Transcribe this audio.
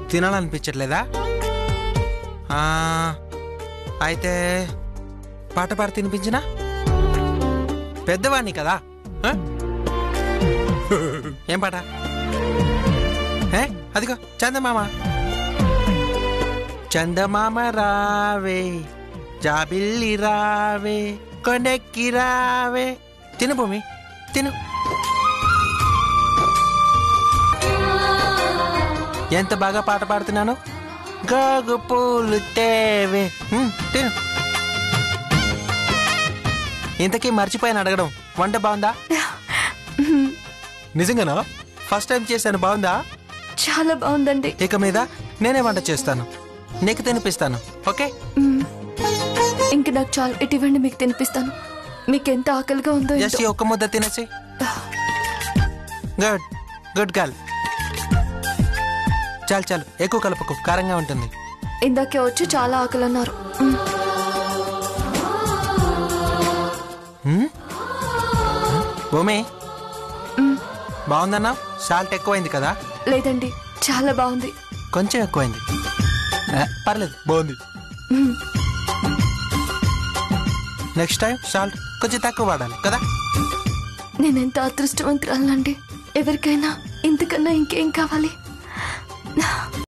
తినాలనిపించట్లేదా ఆ, అయితే పాట పాడి తినిపించినా పెద్దవాణ్ణి కదా ఆ? ఏం పాట ఏ? అదిగో చందమామ చందమామ రావే జాబిల్లి రావే కొండెక్కి రావే తిను భూమి తిను ఎంత బాగా పాట పాడుతున్నాను గాగు పూలు తేవే ఉమ్, తిను ఇంతకీ మర్చిపోయాను అడగడం వంట బాగుందా నిజంగానా ఫస్ట్ టైం చేశాను బాగుందా చాలా బాగుందండి ఇక మీద నేనే వంట చేస్తాను నీకు తినిపిస్తాను ఓకే మ్మ్. ఇంక నాకు చాలు ఇటువంటి మీకు తినిపిస్తాను మీకు ఎంత ఆకలిగా ఉందో జస్ట్ ఏంటో. ఈ ఒక్క ముద్ద తినేసి గుడ్ గుడ్ గర్ల్ చాలు చాలు ఎక్కువ కలుపుకు కారంగా ఉంటుంది ఇందాకే వచ్చి చాలా ఆకలి అన్నారు మ్మ్. హ్మ్? భూమి మ్మ్. బాగుందన్నా సాల్ట్ ఎక్కువైంది కదా లేదండి చాలా బాగుంది కొంచెం ఎక్కువైంది ఆ, పర్లేదు బాగుంది మ్మ్. నెక్స్ట్ టైం సాల్ట్ కొంచెం తక్కువ వాడాలి కదా నేనెంత అదృష్టవంతురాలండి ఎవరికైనా ఇంతకన్నా ఇంకేం కావాలి